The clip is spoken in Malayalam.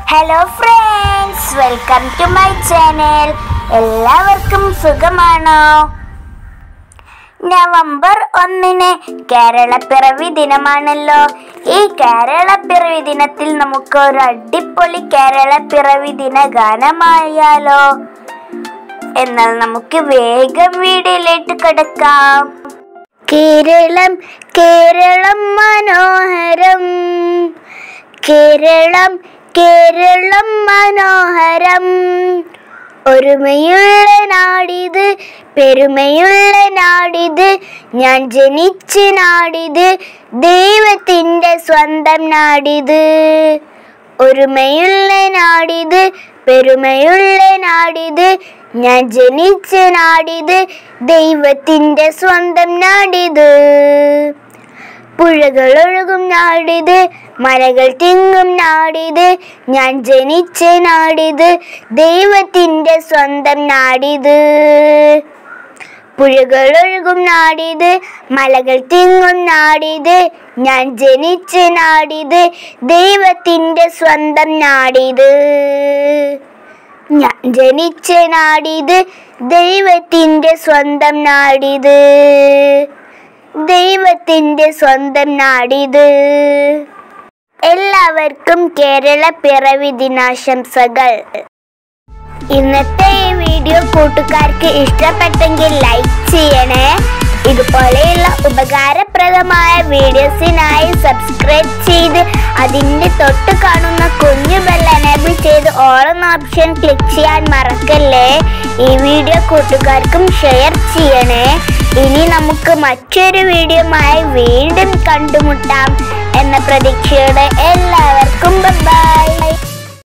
hello friends welcome to my channel എല്ലാവർക്കും സുഖമാണോ നവംബർ ഒന്നിന് കേരളപ്പിറവി ദിനമാണല്ലോ ഈ കേരളപ്പിറവി ദിനത്തിൽ നമുക്ക് ഒരു അടിപൊളി കേരളപ്പിറവി ദിന ഗാനമായാലോ എന്നാൽ നമുക്ക് വേഗം വീഡിയോയിലേക്ക് കിടക്കാം കേരളം കേരളം മനോഹരം കേരളം കേരളം മനോഹരം ഒരുമയുള്ള നാടിത് പെരുമയുള്ള നാടിത് ഞാൻ ജനിച്ച നാടിത് ദൈവത്തിൻ്റെ സ്വന്തം നാടിത് ഒരുമയുള്ള നാടിത് പെരുമയുള്ള നാടിത് ഞാൻ ജനിച്ച നാടിത് ദൈവത്തിൻ്റെ സ്വന്തം നാടിത് പുഴകൾ ഒഴുകും നാടിത് മലകൾ തിങ്ങും നാടിത് ഞാൻ ജനിച്ച നാടിത് ദൈവത്തിൻ്റെ സ്വന്തം നാടിത് പുഴകൾ ഒഴുകും നാടിത് മലകൾ തിങ്ങും നാടിത് ഞാൻ ജനിച്ച നാടിത് ദൈവത്തിൻ്റെ സ്വന്തം നാടിത് ഞാൻ ജനിച്ച നാടിത് ദൈവത്തിൻ്റെ സ്വന്തം നാടിത് ദൈവത്തിൻ്റെ സ്വന്തം നാടിത് എല്ലാവർക്കും കേരള പിറവി ദിനാശംസകൾ ഇന്നത്തെ ഈ വീഡിയോ കൂട്ടുകാർക്ക് ഇഷ്ടപ്പെട്ടെങ്കിൽ ലൈക്ക് ചെയ്യണേ ഇതുപോലെയുള്ള ഉപകാരപ്രദമായ വീഡിയോസിനായി സബ്സ്ക്രൈബ് ചെയ്ത് അതിൻ്റെ തൊട്ട് കാണുന്ന കുഞ്ഞു ബെൽ എനേബിൾ ചെയ്ത് ഓൾ എന്ന ഓപ്ഷൻ ക്ലിക്ക് ചെയ്യാൻ മറക്കല്ലേ ഈ വീഡിയോ കൂട്ടുകാർക്കും ഷെയർ ചെയ്യണേ ഇനി നമുക്ക് മറ്റൊരു വീഡിയോയുമായി വീണ്ടും കണ്ടുമുട്ടാം എന്ന പ്രതീക്ഷയോടെ എല്ലാവർക്കും ബൈ